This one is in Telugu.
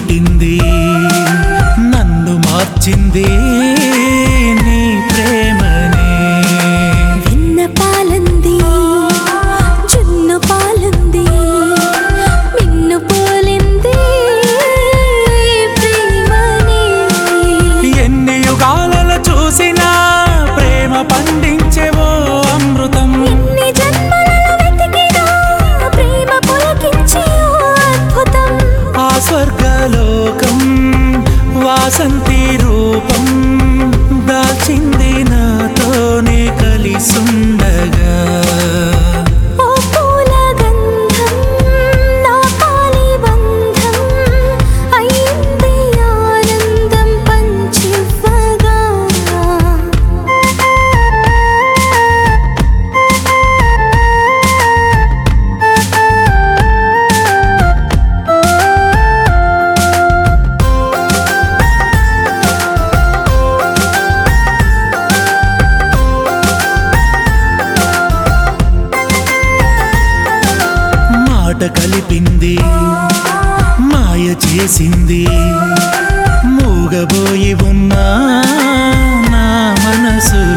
పుట్టింది నన్ను మార్చింది నీ ప్రేమనే వెన్న పాలంది జున్ను పాలంది మిన్ను పోలింది ప్రేమని ఎన్ని యుగాలలో చూసినా ప్రేమ పండించేవో అమృతం ఎన్ని జన్మలలో వెతికినా ప్రేమ పులకించే ఓ అద్భుతం ఆ స్వర్గలోకం వాసంతి రూపం దాచింది నాతోనే కలిసుండగా ఓ పూల గంధం నా పాలి బంధం అయింది ఆనందం పంచివ్వగా మాట కలిపింది మాయ చేసింది మూగబోయి ఉన్నా నా మనసులో